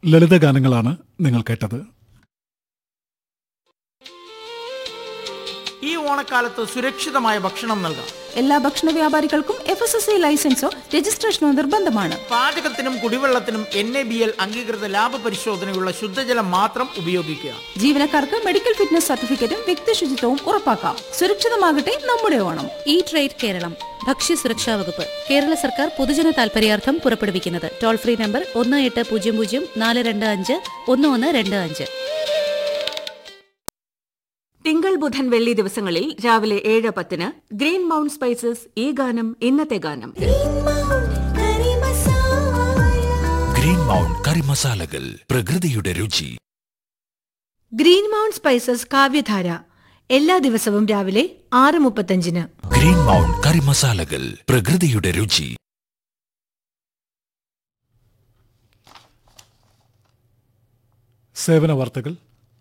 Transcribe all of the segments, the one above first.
ലളിതഗാനങ്ങളാണ് നിങ്ങൾ കേട്ടത് ഈ ഓണക്കാലത്ത് സുരക്ഷിതമായ ഭക്ഷണം നൽകാം എല്ലാ ഭക്ഷണ വ്യാപാരികൾക്കും എഫ് എസ് എസ് ഐ ലൈസൻസോ രജിസ്ട്രേഷനോ നിർബന്ധമാണ് പാചകത്തിനും കുടിവെള്ളത്തിനും എൻ എ ബി എൽ അംഗീകൃത ലാഭ പരിശോധനയുള്ള ശുദ്ധജലം മാത്രം ഉപയോഗിക്കുക ജീവനക്കാർക്ക് മെഡിക്കൽ ഫിറ്റ്നസ് സർട്ടിഫിക്കറ്റും വ്യക്തി ശുചിത്വവും ഉറപ്പാക്കാം സുരക്ഷിതമാകട്ടെ നമ്മുടെ ഓണം ഈ ട്രേഡ് കേരളം ഭക്ഷ്യസുരക്ഷാ വകുപ്പ് കേരള സർക്കാർ പൊതുജന താൽപര്യാർത്ഥം പുറപ്പെടുവിക്കുന്നത് ടോൾ ഫ്രീ നമ്പർ ഒന്ന് എട്ട് പൂജ്യം പൂജ്യം നാല് രണ്ട് അഞ്ച് ഒന്ന് ഒന്ന് രണ്ട് അഞ്ച് തിങ്കൾ ബുധൻ വെള്ളി ദിവസങ്ങളിൽ രാവിലെ ഏഴ് പത്തിന് ഗ്രീൻ മൗണ്ട് സ്പൈസസ് ഈ ഗാനം ഇന്നത്തെ ഗാനം ഗ്രീൻ മൗണ്ട് കറി മസാലകൾ പ്രകൃതിയുടെ രുചി ഗ്രീൻ മൗണ്ട് സ്പൈസസ് കാവ്യധാര എല്ലാ ദിവസവും രാവിലെ ആറ് മുപ്പത്തഞ്ചിന് ഗ്രീൻ മൗണ്ട് കറി മസാലകൾ പ്രകൃതിയുടെ രുചി സേവന വാർത്തകൾ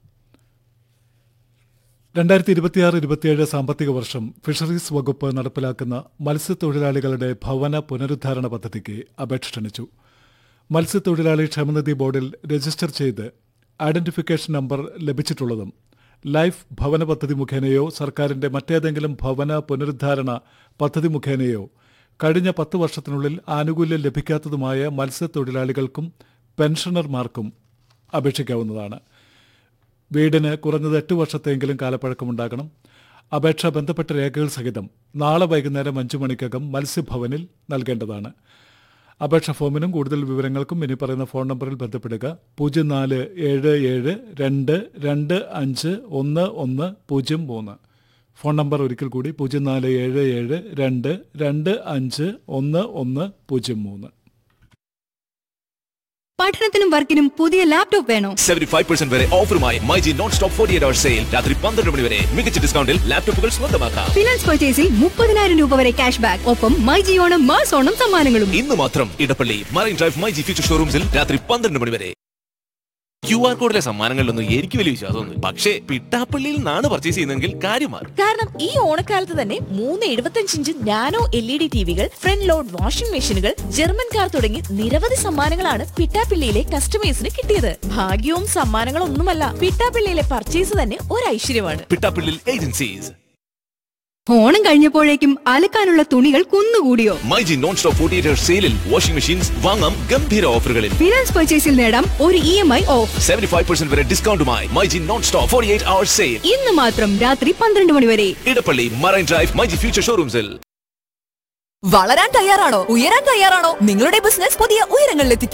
രണ്ടായിരത്തി ഇരുപത്തിയാറ് ഇരുപത്തിയേഴ് സാമ്പത്തിക വർഷം ഫിഷറീസ് വകുപ്പ് നടപ്പിലാക്കുന്ന മത്സ്യത്തൊഴിലാളികളുടെ ഭവന പുനരുദ്ധാരണ പദ്ധതിക്ക് അപേക്ഷ ക്ഷണിച്ചു മത്സ്യത്തൊഴിലാളി ക്ഷേമനിധി ബോർഡിൽ രജിസ്റ്റർ ചെയ്ത് ഐഡന്റിഫിക്കേഷൻ നമ്പർ ലഭിച്ചിട്ടുള്ളതും ലൈഫ് ഭവന പദ്ധതി മുഖേനയോ സർക്കാരിന്റെ മറ്റേതെങ്കിലും ഭവന പുനരുദ്ധാരണ പദ്ധതി മുഖേനയോ കഴിഞ്ഞ പത്ത് വർഷത്തിനുള്ളിൽ ആനുകൂല്യം ലഭിക്കാത്തതുമായ മത്സ്യത്തൊഴിലാളികൾക്കും പെൻഷനർമാർക്കും അപേക്ഷിക്കാവുന്നതാണ് വീടിന് കുറഞ്ഞത് എട്ട് വർഷത്തെങ്കിലും കാലപ്പഴക്കമുണ്ടാകണം അപേക്ഷ ബന്ധപ്പെട്ട രേഖകൾ സഹിതം നാളെ വൈകുന്നേരം അഞ്ചു മണിക്കകം മത്സ്യഭവനിൽ നൽകേണ്ടതാണ് അപേക്ഷ ഫോമിനും കൂടുതൽ വിവരങ്ങൾക്കും ഇനി പറയുന്ന ഫോൺ നമ്പറിൽ ബന്ധപ്പെടുക പൂജ്യം നാല് ഏഴ് ഏഴ് രണ്ട് രണ്ട് അഞ്ച് ഒന്ന് ഒന്ന് പൂജ്യം മൂന്ന് ഫോൺ നമ്പർ ഒരിക്കൽ കൂടി പൂജ്യം നാല് ഏഴ് ഏഴ് രണ്ട് രണ്ട് അഞ്ച് ഒന്ന് ഒന്ന് പൂജ്യം മൂന്ന് പഠനത്തിനും വർക്കിനും പുതിയ ലാപ്ടോപ്പ് വേണോ സെവന്റി ഫൈവ് പെർസെന്റ് വരെ ഓഫറുമായി MyG non stop forty eight hour sale രാത്രി പന്ത്രണ്ട് മണി വരെ മികച്ച ഡിസ്കൗണ്ടിൽ ലാപ്ടോപ്പുകൾ സ്വന്തമാക്കാം ഫിനാൻസ് പർച്ചേസിൽ മുപ്പതിനായിരം രൂപ വരെ ക്യാഷ് ബാക്ക് ഒപ്പം മൈ ജിയോണം മാസ് ഓണം സമ്മാനങ്ങളും ഇന്ന് മാത്രം Edappally marine drive MyG future ഷോറൂംസിൽ രാത്രി പന്ത്രണ്ട് മണി വരെ ക്യു ആർ കോഡിലെ സമ്മാനങ്ങളിലൊന്നും എനിക്ക് വലിയ വിശ്വാസമൊന്നും പക്ഷേ പിട്ടാപ്പള്ളിയിൽ നിന്നാണ് പർച്ചേസ് ചെയ്യുന്നതെങ്കിൽ കാര്യം മാറും കാരണം ഈ ഓണക്കാലത്ത് തന്നെ മൂന്ന് എഴുപത്തഞ്ച് inch nano L E D ടിവികൾ ഫ്രണ്ട് ലോഡ് വാഷിംഗ് മെഷീനുകൾ ജർമ്മൻ കാർ തുടങ്ങി നിരവധി സമ്മാനങ്ങളാണ് പിട്ടാപ്പിള്ളിയിലെ കസ്റ്റമേഴ്സിന് കിട്ടിയത് ഭാഗ്യവും സമ്മാനങ്ങളൊന്നുമല്ല പിട്ടാപ്പിള്ളിയിലെ പർച്ചേസ് തന്നെ ഒരു ഐശ്വര്യമാണ് പിട്ടാപ്പള്ളിയിൽ ഏജൻസീസ് ഓണം കഴിഞ്ഞപ്പോഴേക്കും അലക്കാനുള്ള തുണികൾ കുന്നുകൂടിയോ MyG non stop forty eight സെയിലിൽ വാഷിംഗ് മെഷീൻസ് വാങ്ങാം ഗംഭീര ഓഫറുകളിൽ ഫിനാൻസ് പർച്ചേസിൽ നേടാം ഒരു E M I off seventy five percent വരെ ഡിസ്കൗണ്ടുമായി MyG non stop forty eight hour sale ഇന്ന് മാത്രം രാത്രി പന്ത്രണ്ട് മണി വരെ Edappally marine drive MyG future ഷോറൂംസിൽ വളരാൻ തയ്യാറാണോ ഉയരാൻ തയ്യാറാണോ നിങ്ങളുടെ ബിസിനസ് പുതിയ ഉയരങ്ങളിലെത്തിക്കും